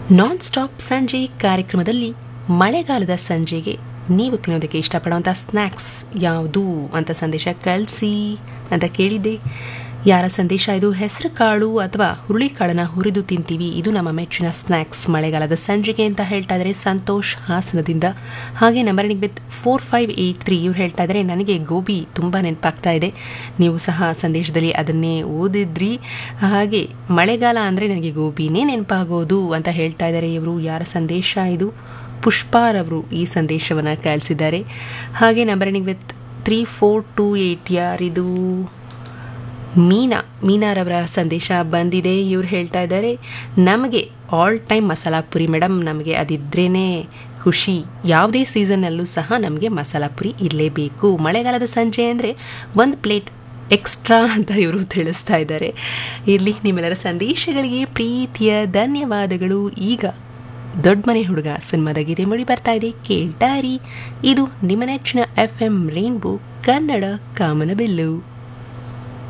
non stop ಸಂಜೆ ಕಾರ್ಯಕ್ರಮದಲ್ಲಿ ಮಳೆಗಾಲದ ಸಂಜೆಗೆ ನೀವು ತಿನ್ನೋದಕ್ಕೆ ಇಷ್ಟಪಡುವಂಥ ಸ್ನ್ಯಾಕ್ಸ್ ಯಾವುದು ಅಂತ ಸಂದೇಶ ಕಳಿಸಿ ಅಂತ ಕೇಳಿದ್ದೆ ಯಾರ ಸಂದೇಶ ಇದು ಹೆಸರು ಕಾಳು ಅಥವಾ ಹುರುಳಿಕಾಳನ್ನ ಹುರಿದು ತಿಂತೀವಿ ಇದು ನಮ್ಮ ಮೆಚ್ಚಿನ ಸ್ನ್ಯಾಕ್ಸ್ ಮಳೆಗಾಲದ ಸಂಜೆಗೆ ಅಂತ ಹೇಳ್ತಾ ಇದ್ದಾರೆ ಸಂತೋಷ್ ಹಾಸನದಿಂದ ಹಾಗೆ number with four five eight three ಇವ್ರು ಹೇಳ್ತಾ ಇದ್ದಾರೆ ನನಗೆ ಗೋಬಿ ತುಂಬ ನೆನಪಾಗ್ತಾ ಇದೆ ನೀವು ಸಹ ಸಂದೇಶದಲ್ಲಿ ಅದನ್ನೇ ಓದಿದ್ರಿ ಹಾಗೆ ಮಳೆಗಾಲ ಅಂದರೆ ನನಗೆ ಗೋಬಿನೇ ನೆನಪಾಗೋದು ಅಂತ ಹೇಳ್ತಾ ಇದ್ದಾರೆ ಇವರು ಯಾರ ಸಂದೇಶ ಇದು ಪುಷ್ಪಾರವರು ಈ ಸಂದೇಶವನ್ನು ಕಳಿಸಿದ್ದಾರೆ ಹಾಗೆ number with three four two eight ಯಾರಿದು ಮೀನಾ ಮೀನಾರವರ ಸಂದೇಶ ಬಂದಿದೆ ಇವ್ರು ಹೇಳ್ತಾ ಇದ್ದಾರೆ ನಮಗೆ all time masala puri madam ನಮಗೆ ಅದಿದ್ರೇ ಖುಷಿ ಯಾವುದೇ ಸೀಸನ್ನಲ್ಲೂ ಸಹ ನಮಗೆ ಮಸಾಲ ಪುರಿ ಇರಲೇಬೇಕು ಮಳೆಗಾಲದ ಸಂಜೆ ಅಂದರೆ ಒಂದು ಪ್ಲೇಟ್ ಎಕ್ಸ್ಟ್ರಾ ಅಂತ ಇವರು ತಿಳಿಸ್ತಾ ಇದ್ದಾರೆ ಇರಲಿ ನಿಮ್ಮೆಲ್ಲರ ಸಂದೇಶಗಳಿಗೆ ಪ್ರೀತಿಯ ಧನ್ಯವಾದಗಳು ಈಗ ದೊಡ್ಡ ಮನೆ ಹುಡುಗ ಸಿನಿಮಾದ ಗೀತೆ ಮುಡಿ ಬರ್ತಾ ಇದೆ ಕೇಳ್ತಾರಿ ಇದು ನಿಮ್ಮ ನೆಚ್ಚಿನ ಎಫ್ ಎಂ ರೈನ್ಬೋ ಕನ್ನಡ ಕಾಮನಬೆಲ್ಲು